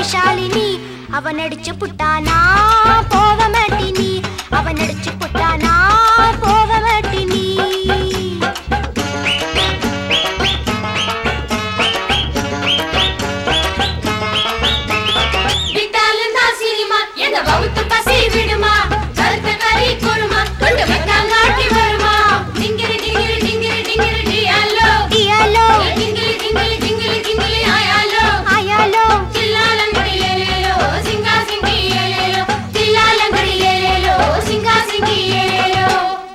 ஷாலினி அவன் அடிச்சு புட்டானா போக மாட்டினி அவன் அடிச்சு புட்டானா போக மாட்டினி விட்டாலும் தான் சினிமா எங்க வகுத்து பசி விடுமா கருத்த கறி குருமா துண்டு வைக்காங்க ஆட்டி வருமா டிங்கிரி டிங்கிரி டிங்கிரி டிங்கிரி டி ஹலோ டியாலோ டிங்கிரி டிங்கிரி டிங்கிரி டிங்கிரி ஹாய் ஹலோ ஆயாலோ தில்லாலங்கடி ஏலேலோ சிங்கா சிங்கி ஏலேலோ தில்லாலங்கடி ஏலேலோ சிங்கா சிங்கி ஏலேலோ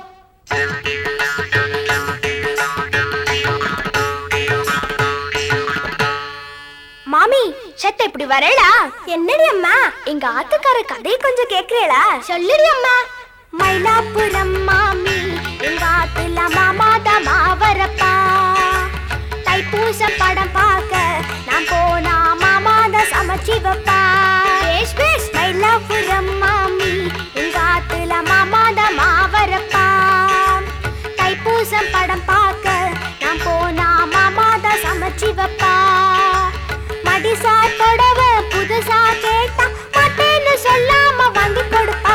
மாமி சத்த இப்படி வரலா என்னடி அம்மா எங்க ஆத்துக்கார கதை கொஞ்சம் கேக்குறீங்களா சொல்லுடி அம்மா மயிலாப்புரம் மாமி எங்க ஆத்துல மாமாத மாவரப்பா தைப்பூச படம் பார்க்க நான் போனா மாமாத சமைச்சு வைப்பா பேஷ் பேஷ் மயிலாப்புரம் மாமி எங்க ஆத்துல மாமாத மாவரப்பா தைப்பூசம் படம் பார்க்க நான் போனா மாமாத சமைச்சு வைப்பா மடிசா தொடவ புதுசா கேட்டா மாட்டேன்னு சொல்லாம வாங்கி கொடுப்பா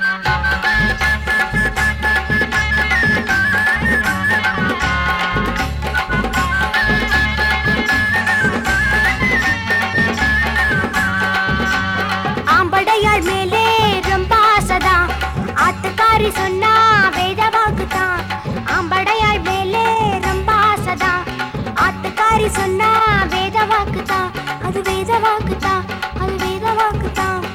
ஆம்படையாள் மேலே ரொம்ப ஆசைதான் ஆத்துக்காரி சொன்னா வேத வாக்குதான் ஆம்படையாள் மேலே ரொம்ப ஆசைதான் ஆத்துக்காரி சொன்னா வேத வாக்குதான் அது வேத வாக்குதான் அது வேத வாக்குதான்